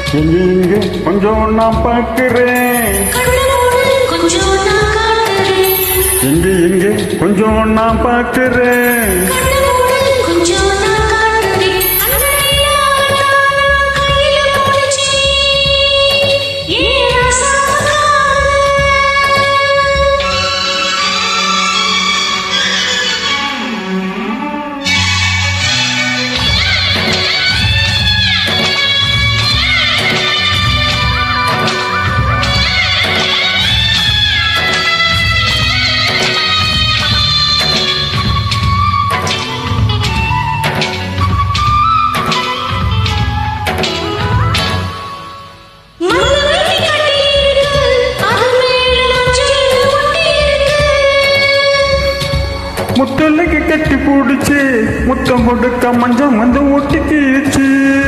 எங்க இங்க கொஞ்சம் நான் பார்க்கிறேன் கண்ணனோடு கொஞ்சம் நான் காட்டுறேன் எங்க எங்க கொஞ்சம் நான் பார்க்கிறேன் கண்ணனோடு கொஞ்சம் நான் காட்டுறேன் அண்ணனையில்லாம கையில போடுச்சு ஏன் ராசாவுக்காக மண்ணை கட்டி இருக்கு அது மேல மஞ்சள் ஒட்டி இருக்கு முத்தலுக்கு கட்டி பிடிச்சு முத்தம் கொடுக்க மஞ்சம் வந்து ஒட்டிக்கிச்சு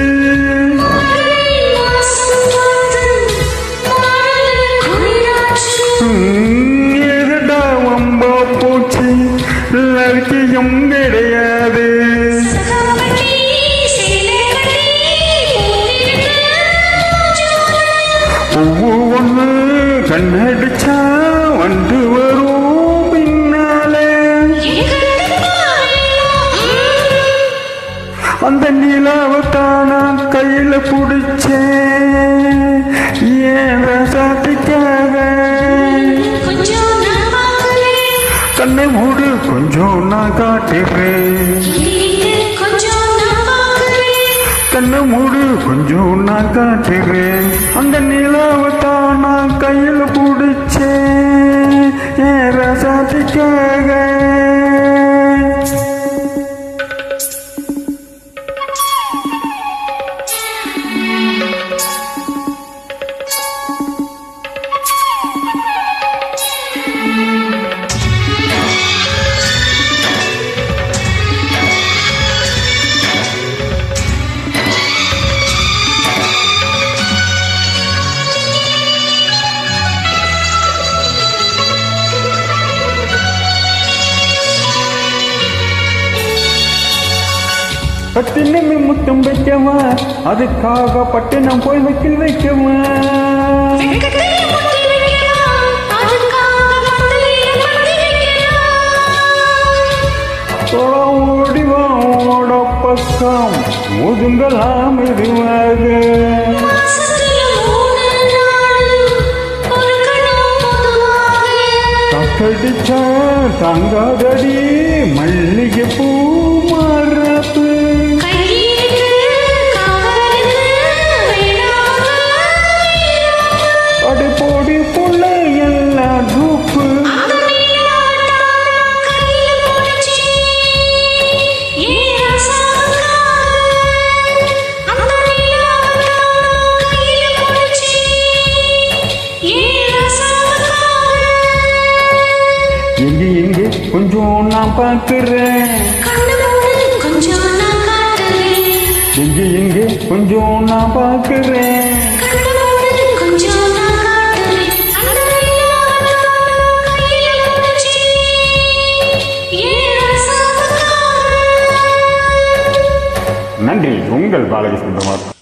ம், எதுடா வம்பா போச்சு லட்சியம் கிடையாது ஒவ்வொன்று கண்ணடிச்சா வந்து வரும் பின்னாலே அந்த நிலாவைத்தான் நான் கையில பிடிச்சேன் ஏன் ரசாத்திக்காக கண்ணை மூடு கொஞ்சம் நான் காட்டுறேன் கண்ணை மூடு கொஞ்சம் நான் காட்டுறேன் அந்த நிலாவைத்தான் நான் கையில பிடிச்சேன் ஏன் ரசாத்திக்காக பட்டினமே முத்தம் வைக்கவா அதுக்காக பட்டினம் போய் வைக்கல் வைக்கவா ஓடிவா ஓட பக்கம் முதுங்கலாம் இதுவாக தக்கடிச்சா தங்காதடி மல்லிகை பூ மரப்பு அடி போடி புள்ள எல்லாம் டூப்பு எங்க எங்க கொஞ்சம் நான் பார்க்கிறேன் கொஞ்சம் நான் காட்டுறேன் எங்க எங்க கொஞ்சம் நான் பார்க்கிறேன் கண்ணனோடு கொஞ்சம் நான் காட்டுறேன் அண்ணனையில்லாம கையில பிடிச்சி ஏன் ராசாவுக்காக நன்றி உங்கள் பாலகிருஷ்ணன் குமார்